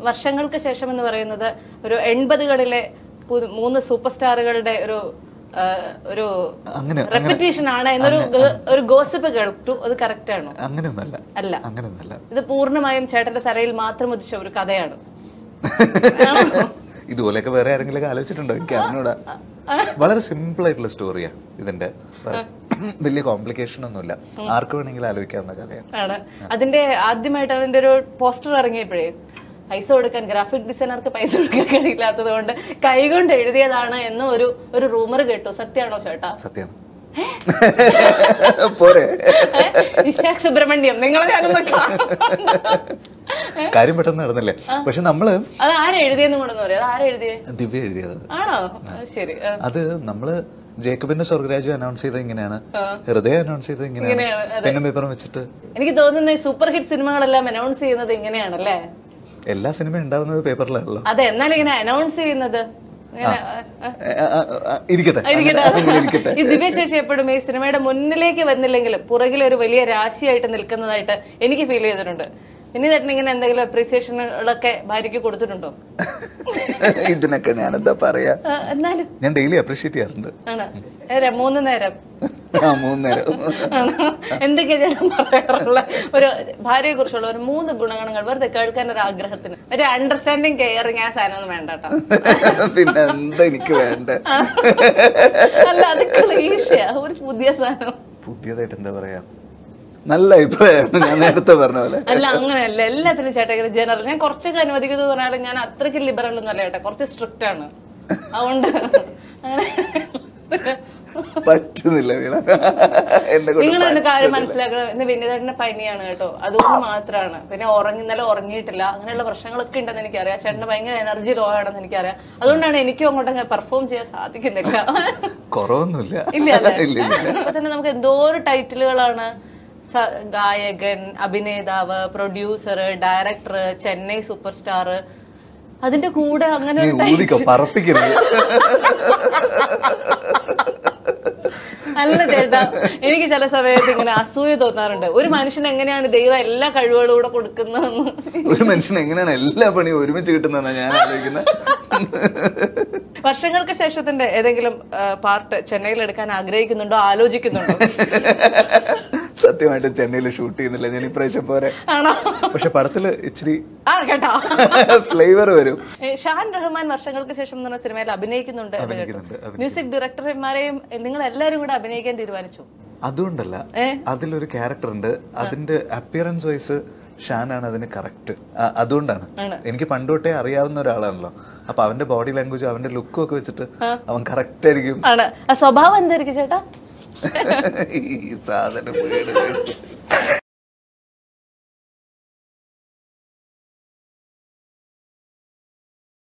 വർഷങ്ങൾക്ക് ശേഷം എന്ന് പറയുന്നത് ഒരു എൺപതുകളിലെ പു- മൂന്ന് സൂപ്പർ സ്റ്റാറുകളുടെ ഒരു ആ, ഒരു അങ്ങനെ റെപ്പിറ്റേഷൻ ആണ് എന്നൊരു ഗ- ഒരു ഗോസിപ്പ് കേട്ടു അത് കറക്റ്റ് ആണോ അങ്ങനെയൊന്നല്ല അല്ല അങ്ങനെയൊന്നല്ല ഇത് പൂർണ്ണമായും ചേട്ടന്റെ തലയിൽ മാത്രം ഉദിച്ച ഒരു കഥയാണ് ഇതുപോലെയൊക്കെ വേറെ ആരെങ്കിലും ആലോചിച്ചിട്ടുണ്ടോ എനിക്ക് അറിഞ്ഞൂടാ വളരെ സിമ്പിൾ ആയിട്ടുള്ള സ്റ്റോറിയാ ഇതിന്റെ വേറെ വലിയ കോംപ്ലിക്കേഷൻ ഒന്നുമില്ല ആർക്ക് വേണമെങ്കിലും ആലോചിക്കാവുന്ന കഥയാണ് ആണ് അതിന്റെ ആദ്യമായിട്ട് അതിന്റെ ഒരു പോസ്റ്റർ ഇറങ്ങിയപ്പോഴേ പൈസ കൊടുക്കാൻ ഗ്രാഫിക് ഡിസൈനർക്ക് പൈസ കൊടുക്കാൻ കഴിയില്ലാത്തത് കൊണ്ട് കൈകൊണ്ട് എഴുതിയതാണ് എന്ന് ഒരു ഒരു റൂമർ കേട്ടു സത്യമാണോ ചേട്ടാ സത്യമാണ് പോരെ ഏ? ഇഷാഖ് സുബ്രഹ്മണ്യം നിങ്ങളെ ഞാനൊന്ന് കാണാം കാര്യം പെട്ടെന്ന് നടന്നില്ലേ പക്ഷെ നമ്മള് അത് ആരാ എഴുതിയെന്ന് കൊണ്ടെന്ന് പറയാം അത് ആരാ എഴുതിയേ ദിവ്യ എഴുതിയത് ആണോ അത് ശരി ആ. അത് നമ്മള് ജേക്കബിന്റെ സ്വർഗരാജ്യം അനൗൺസ് ചെയ്തത് ഇങ്ങനെയാണ് ഹൃദയം അനൗൺസ് ചെയ്തത് ഇങ്ങനെയാണ് ഇങ്ങനെയാണ്, പെന്നും പേപ്പറും വെച്ചിട്ട് എനിക്ക് തോന്നുന്നു ഈ സൂപ്പർ ഹിറ്റ് സിനിമകളെല്ലാം അനൗൺസ് ചെയ്യുന്നത് ഇങ്ങനെയാണല്ലേ എല്ലാ സിനിമയും ഉണ്ടാവുന്നത് പേപ്പറിലാണല്ലോ അതെ എന്നാലും ഇങ്ങനെ അനൗൺസ് ചെയ്യുന്നത് ഇങ്ങനെ ആ, ആ. ആ, ആ, ആ, ഇരിക്കട്ടെ ഇരിക്കട്ടെ. അങ്ങനെ ഇരിക്കട്ടെ ഈ ദിവ്യശേഷി എപ്പോഴും ഈ സിനിമയുടെ മുന്നിലേക്ക് വന്നില്ലെങ്കിലും പുറകിൽ ഒരു വലിയ രാശിയായിട്ട് നിൽക്കുന്നതായിട്ട് എനിക്ക് ഫീൽ ചെയ്തിട്ടുണ്ട് ഇനി ചേട്ടൻ ഇങ്ങനെ എന്തെങ്കിലും അപ്രീസിയേഷനുകളൊക്കെ ഭാര്യയ്ക്ക് കൊടുത്തിട്ടുണ്ടോ ഇതിനൊക്കെ ഞാൻ എന്താ പറയാ ആ, എന്നാലും ഞാൻ ഡെയിലി അപ്രീഷിയേറ്റ് ചെയ്യാറുണ്ട് ആണ് നേരം മൂന്ന് നേരം ആ മൂന്ന് നേരം ആണോ? എന്തൊക്കെയാ ചേട്ടൻ പറയാറുള്ള ഒരു ഭാര്യയെ കുറിച്ചുള്ള ഒരു മൂന്ന് ഗുണഗണങ്ങൾ വെറുതെ കേൾക്കാൻ ഒരു ആഗ്രഹത്തിന് ഒരു അണ്ടർസ്റ്റാൻഡിങ് കെയറിങ് ആ സാധനം ഒന്നും വേണ്ട കേട്ടോ പിന്നെ എന്താ എനിക്ക് വേണ്ട അല്ല അത് ക്ലീശയാ ഒരു പുതിയ സാധനം പുതിയതായിട്ട് എന്താ പറയാ നല്ല അഭിപ്രായമാണ് ഞാൻ നേരത്തെ പറഞ്ഞ പോലെ അല്ല അങ്ങനെയല്ല എല്ലാത്തിനും ചേട്ടാ ഇങ്ങനെ ജനറൽ ഞാൻ കുറച്ചൊക്കെ അനുവദിക്കുന്നത് പറഞ്ഞാലും ഞാൻ അത്രയ്ക്ക് ലിബറൽ ഒന്നും അല്ല ചേട്ടാ കുറച്ച് സ്ട്രിക്റ്റ് ആണ് അതുകൊണ്ട് അങ്ങനെ പറ്റുന്നില്ല വീണ എന്നെ കൊണ്ട് നിങ്ങൾ എന്റെ കാര്യം പറ്റുന്നില്ല. മനസ്സിലാക്കണം ഇന്ന് വിനീതേട്ടന്റെ പനിയാണ് കേട്ടോ അതുകൊണ്ട് മാത്രമാണ് പിന്നെ ഉറങ്ങി ഇന്നലെ ഉറങ്ങിയിട്ടില്ല അങ്ങനെയുള്ള പ്രശ്നങ്ങളൊക്കെ ഉണ്ടെന്ന് എനിക്കറിയാം ചേട്ടന് ഭയങ്കര എനർജി ലോ ആണെന്ന് എനിക്കറിയാം അതുകൊണ്ടാണ് എനിക്കും അങ്ങോട്ട് പെർഫോം ചെയ്യാൻ സാധിക്കുന്നില്ല കുറവൊന്നുമില്ല ഇല്ല അല്ലേ ഇല്ല ഇല്ല അപ്പൊ തന്നെ നമുക്ക് എന്തോരം ടൈറ്റിലുകളാണ് സ- ഗായകൻ അഭിനേതാവ് producer director Chennai superstar അതിന്റെ കൂടെ അങ്ങനെ നീ ഒരു ടൈ- ഊതിക്കോ പറപ്പിക്കരുത് അല്ല ചേട്ടാ എനിക്ക് ചില സമയത്ത് ഇങ്ങനെ അസൂയ തോന്നാറുണ്ട് ഒരു മനുഷ്യന് എങ്ങനെയാണ് ദൈവം എല്ലാ കഴിവുകളും കൂടെ കൊടുക്കുന്നതെന്ന് ഒരു മനുഷ്യന് എങ്ങനെയാണ് എല്ലാ പണിയും ഒരുമിച്ച് കിട്ടുന്നതെന്നാ ഞാൻ ആലോചിക്കുന്നത് വർഷങ്ങൾക്ക് ശേഷത്തിന്റെ ഏതെങ്കിലും പാർട്ട് ചെന്നൈയിൽ എടുക്കാൻ ആഗ്രഹിക്കുന്നുണ്ടോ ആലോചിക്കുന്നുണ്ടോ സത്യമായിട്ട് ചെന്നൈയിൽ ഷൂട്ട് ചെയ്യുന്നില്ല ഞാൻ ഇപ്രാവശ്യം പോരെ ആണോ പക്ഷെ പടത്തില് ഇച്ചിരി ആ കേട്ടോ ഫ്ലേവർ വരും ഏ, ഷാൻ റഹ്മാൻ വർഷങ്ങൾക്ക് ശേഷം എന്ന് പറഞ്ഞ സിനിമയിൽ അഭിനയിക്കുന്നുണ്ട് എന്ന് കേട്ടു അഭിനയിക്കുന്നുണ്ട്, അഭിനയിക്കുന്നുണ്ട്. മ്യൂസിക് ഡയറക്ടർമാരെയും നിങ്ങൾ എല്ലാരും കൂടെ അഭിനയിക്കാൻ തീരുമാനിച്ചു അതുകൊണ്ടല്ല ഏ? അതിലൊരു ക്യാരക്ടർ ഉണ്ട് അതിന്റെ അപ്പിയറൻസ് വൈസ് ഷാനാണ് അതിന് കറക്റ്റ് അതുകൊണ്ടാണ് ആണ്. എനിക്ക് പണ്ട് തൊട്ടേ അറിയാവുന്ന ഒരാളാണല്ലോ അപ്പൊ അവന്റെ ബോഡി ലാംഗ്വേജും അവന്റെ ലുക്കും ഒക്കെ വെച്ചിട്ട് അവൻ കറക്റ്റ് ആയിരിക്കും ആണ് ആ സ്വഭാവം എന്തായിരിക്കും ചേട്ടാ ഈ സാധനം വീട് വീട്.